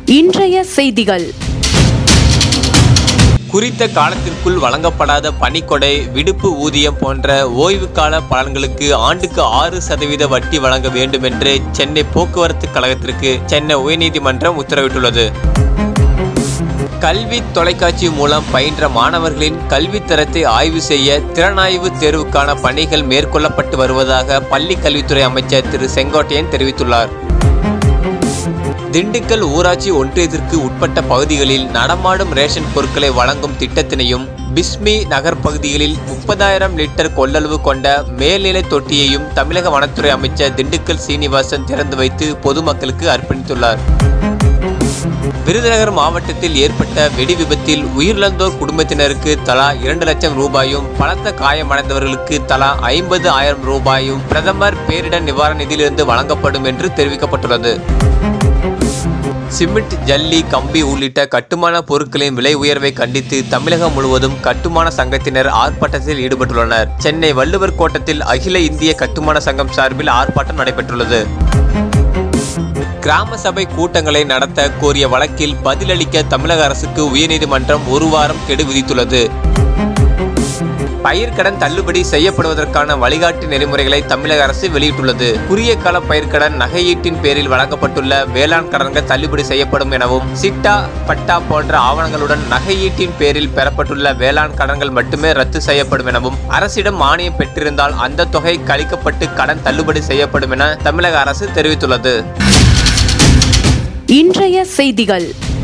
இன்றைய செய்திகள் குறித்த காலத்திற்குள் வழங்கப்படாத பணிக்கொடை விடுப்பு ஊதியம் போன்ற ஓய்வுக்கால பலன்களுக்கு ஆண்டுக்கு ஆறு சதவீத வட்டி வழங்க வேண்டும் என்று சென்னை போக்குவரத்து கழகத்திற்கு சென்னை உயர்நீதிமன்றம் உத்தரவிட்டுள்ளது கல்வி தொலைக்காட்சி மூலம் பயின்ற மாணவர்களின் கல்வி தரத்தை ஆய்வு செய்ய திறனாய்வு தேர்வுக்கான பணிகள் மேற்கொள்ளப்பட்டு வருவதாக பள்ளி கல்வித்துறை அமைச்சர் திரு செங்கோட்டையன் தெரிவித்துள்ளார் திண்டுக்கல் ஊராட்சி ஒன்றியத்திற்கு உட்பட்ட பகுதிகளில் நடமாடும் ரேஷன் பொருட்களை வழங்கும் திட்டத்தினையும் பிஸ்மி நகர் பகுதிகளில் முப்பதாயிரம் லிட்டர் கொள்ளளவு கொண்ட மேல்நிலை தொட்டியையும் தமிழக வனத்துறை அமைச்சர் திண்டுக்கல் சீனிவாசன் திறந்து வைத்து பொதுமக்களுக்கு அர்ப்பணித்துள்ளார் விருதுநகர் மாவட்டத்தில் ஏற்பட்ட வெடி விபத்தில் உயிரிழந்தோர் குடும்பத்தினருக்கு தலா இரண்டு லட்சம் ரூபாயும் பலத்த காயமடைந்தவர்களுக்கு தலா ஐம்பது ஆயிரம் ரூபாயும் பிரதமர் பேரிடர் நிவாரண நிதியிலிருந்து வழங்கப்படும் என்று தெரிவிக்கப்பட்டுள்ளது சிமெண்ட் ஜல்லி கம்பி உள்ளிட்ட கட்டுமான பொருட்களின் விலை உயர்வை கண்டித்து தமிழகம் முழுவதும் கட்டுமான சங்கத்தினர் ஆர்ப்பாட்டத்தில் ஈடுபட்டுள்ளனர் சென்னை வள்ளுவர் கோட்டத்தில் அகில இந்திய கட்டுமான சங்கம் சார்பில் ஆர்ப்பாட்டம் நடைபெற்றுள்ளது கிராம சபை கூட்டங்களை நடத்த கோரிய வழக்கில் பதிலளிக்க தமிழக அரசுக்கு உயர்நீதிமன்றம் ஒரு வாரம் கெடு விதித்துள்ளது பயிர்க்கடன் தள்ளுபடி செய்யப்படுவதற்கான வழிகாட்டு நெறிமுறைகளை தமிழக அரசு வெளியிட்டுள்ளது குறுகிய கால பயிர்க்கடன் நகையீட்டின் பேரில் வழங்கப்பட்டுள்ள வேளாண் கடன்கள் தள்ளுபடி செய்யப்படும் எனவும் சிட்டா பட்டா போன்ற ஆவணங்களுடன் நகையீட்டின் பேரில் பெறப்பட்டுள்ள வேளாண் கடன்கள் மட்டுமே ரத்து செய்யப்படும் எனவும் அரசிடம் மானியம் பெற்றிருந்தால் அந்த தொகை கழிக்கப்பட்டு கடன் தள்ளுபடி செய்யப்படும் என தமிழக அரசு தெரிவித்துள்ளது இன்றைய செய்திகள்